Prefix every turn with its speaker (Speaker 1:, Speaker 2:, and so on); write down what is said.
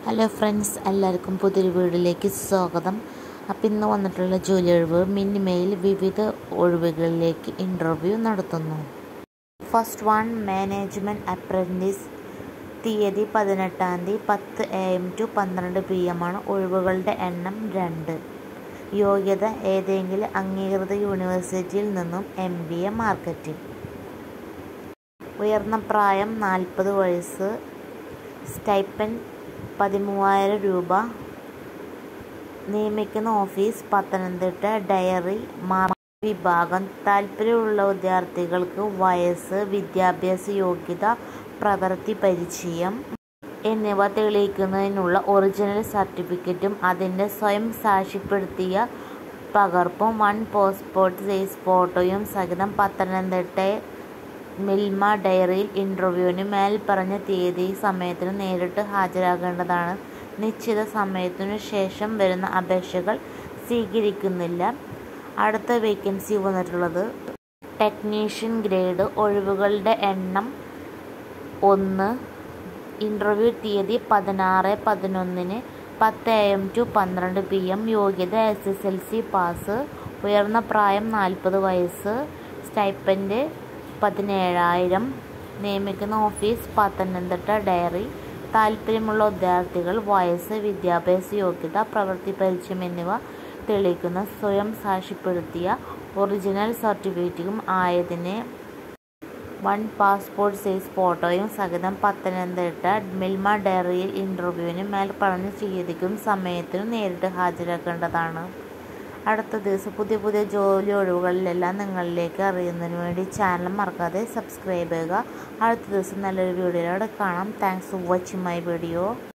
Speaker 1: hello friends എല്ലാവർക്കും പുതിയൊരു വീഡിയോയിലേക്ക് സ്വാഗതം അപ്പം ഇന്ന് വന്നിട്ടുള്ള ജോലി ഒഴിവ് മിനിമയിൽ വിവിധ ഒഴിവുകളിലേക്ക് ഇൻ്റർവ്യൂ നടത്തുന്നു ഫസ്റ്റ് വൺ മാനേജ്മെൻറ്റ് അപ്രൻറ്റീസ് തീയതി പതിനെട്ടാം തീയതി പത്ത് എ എം ടു പന്ത്രണ്ട് പി എം ആണ് ഒഴിവുകളുടെ എണ്ണം രണ്ട് യോഗ്യത ഏതെങ്കിലും അംഗീകൃത യൂണിവേഴ്സിറ്റിയിൽ നിന്നും എം ബി എ മാർക്കറ്റിംഗ് ഉയർന്ന പ്രായം നാൽപ്പത് വയസ്സ് സ്റ്റൈപ്പൻ പതിമൂവായിരം രൂപ നിയമിക്കുന്ന ഓഫീസ് പത്തനംതിട്ട ഡയറി മാർ വിഭാഗം താല്പര്യമുള്ള വിദ്യാർത്ഥികൾക്ക് വയസ്സ് വിദ്യാഭ്യാസ യോഗ്യത പ്രവൃത്തി പരിചയം എന്നിവ തെളിയിക്കുന്നതിനുള്ള ഒറിജിനൽ സർട്ടിഫിക്കറ്റും അതിൻ്റെ സ്വയം സാക്ഷ്യപ്പെടുത്തിയ പകർപ്പും വൺ പാസ്പോർട്ട് സൈസ് ഫോട്ടോയും സഹിതം പത്തനംതിട്ട മിൽമ ഡയറിയിൽ ഇൻ്റർവ്യൂവിന് മേൽ പറഞ്ഞ തീയതി സമയത്തിന് നേരിട്ട് ഹാജരാകേണ്ടതാണ് നിശ്ചിത സമയത്തിനു ശേഷം വരുന്ന അപേക്ഷകൾ സ്വീകരിക്കുന്നില്ല അടുത്ത വേക്കൻസി വന്നിട്ടുള്ളത് ടെക്നീഷ്യൻ ഗ്രേഡ് ഒഴിവുകളുടെ എണ്ണം ഒന്ന് ഇൻ്റർവ്യൂ തീയതി പതിനാറ് പതിനൊന്നിന് പത്ത് എ എം ടു പന്ത്രണ്ട് പി എം യോഗ്യത S S L C pass ഉയർന്ന പ്രായം നാൽപ്പത് വയസ്സ് സ്റ്റൈപ്പൻഡ് പതിനേഴായിരം നിയമിക്കുന്ന ഓഫീസ് പത്തനംതിട്ട ഡയറി താല്പര്യമുള്ള വിദ്യാർത്ഥികൾ വയസ്സ് വിദ്യാഭ്യാസ യോഗ്യത പ്രവൃത്തി പരിചയം എന്നിവ തെളിയിക്കുന്ന സ്വയം സാക്ഷ്യപ്പെടുത്തിയ ഒറിജിനൽ സർട്ടിഫിക്കറ്റും ആയതിന് വൺ പാസ്പോർട്ട് സൈസ് ഫോട്ടോയും സഹിതം പത്തനംതിട്ട മിൽമ ഡയറിയിൽ ഇൻ്റർവ്യൂവിന് മേൽ പറഞ്ഞ തീയതിക്കും സമയത്തിനും നേരിട്ട് ഹാജരാക്കേണ്ടതാണ് അടുത്ത ദിവസം പുതിയ പുതിയ ജോലി ഒഴിവുകളിലെല്ലാം നിങ്ങളിലേക്ക് അറിയുന്നതിന് വേണ്ടി ചാനൽ മറക്കാതെ സബ്സ്ക്രൈബ് ചെയ്യുക അടുത്ത ദിവസം നല്ലൊരു വീഡിയോയിലൂടെ കാണാം thanks for watching my video